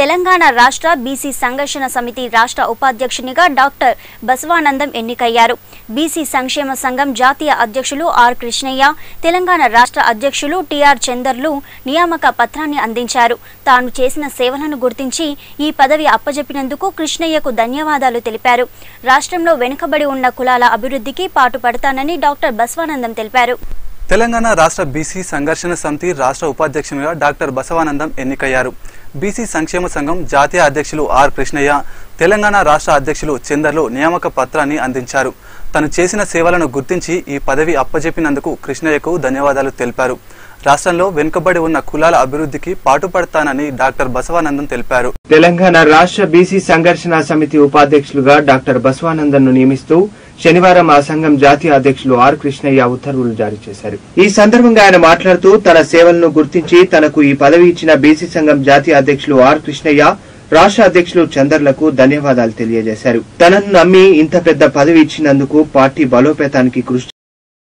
తెలంగాణ రాష్ట్ర బీసీ సంఘర్షణ సమితి రాష్ట్ర ఉపాధ్యక్షునిగా డాక్టర్ బసవానందం ఎన్నికయ్యారు బీసీ సంక్షేమ సంఘం జాతీయ అధ్యక్షులు ఆర్ కృష్ణయ్య తెలంగాణ రాష్ట్ర అధ్యక్షులు టిఆర్ చందర్లు నియామక పత్రాన్ని అందించారు తాను చేసిన సేవలను గుర్తించి ఈ పదవి అప్పజెప్పినందుకు కృష్ణయ్యకు ధన్యవాదాలు తెలిపారు రాష్ట్రంలో వెనుకబడి ఉన్న కులాల అభివృద్ధికి పాటుపడతానని డాక్టర్ బసవానందం తెలిపారు తెలంగాణ రాష్ట్ర బీసీ సంఘర్షణ సమితి రాష్ట్ర ఉపాధ్యక్షునిగా డాక్టర్ బసవానందం ఎన్నికయ్యారు బీసీ సంక్షేమ సంఘం జాతీయ అధ్యక్షులు ఆర్ కృష్ణయ్య తెలంగాణ రాష్ట్ర అధ్యక్షులు చందర్లు నియామక పత్రాన్ని అందించారు తను చేసిన సేవలను గుర్తించి ఈ పదవి అప్పజెప్పినందుకు కృష్ణయ్యకు ధన్యవాదాలు తెలిపారు రాష్ట్రంలో వెనుకబడి ఉన్న కులాల అభివృద్ధికి పాటుపడతానని డాక్టర్ బసవానందం తెలిపారు తెలంగాణ రాష్ట్ర బీసీ సంఘర్షణ సమితి ఉపాధ్యక్షులుగా డాక్టర్ బసవానందన్ ను నియమిస్తూ శనివారం ఆ సంఘం జాతీయ అధ్యక్షులు ఆర్ కృష్ణయ్య ఉత్తర్వులు జారీ చేశారు ఈ సందర్భంగా ఆయన మాట్లాడుతూ తన సేవలను గుర్తించి తనకు ఈ పదవి ఇచ్చిన బీసీ సంఘం జాతీయ అధ్యక్షులు ఆర్ కృష్ణయ్య రాష్ట్ర అధ్యక్షులు చందర్లకు ధన్యవాదాలు తెలియజేశారు తనను నమ్మి ఇంత పెద్ద పదవి ఇచ్చినందుకు పార్టీ బలోపేతానికి కృషి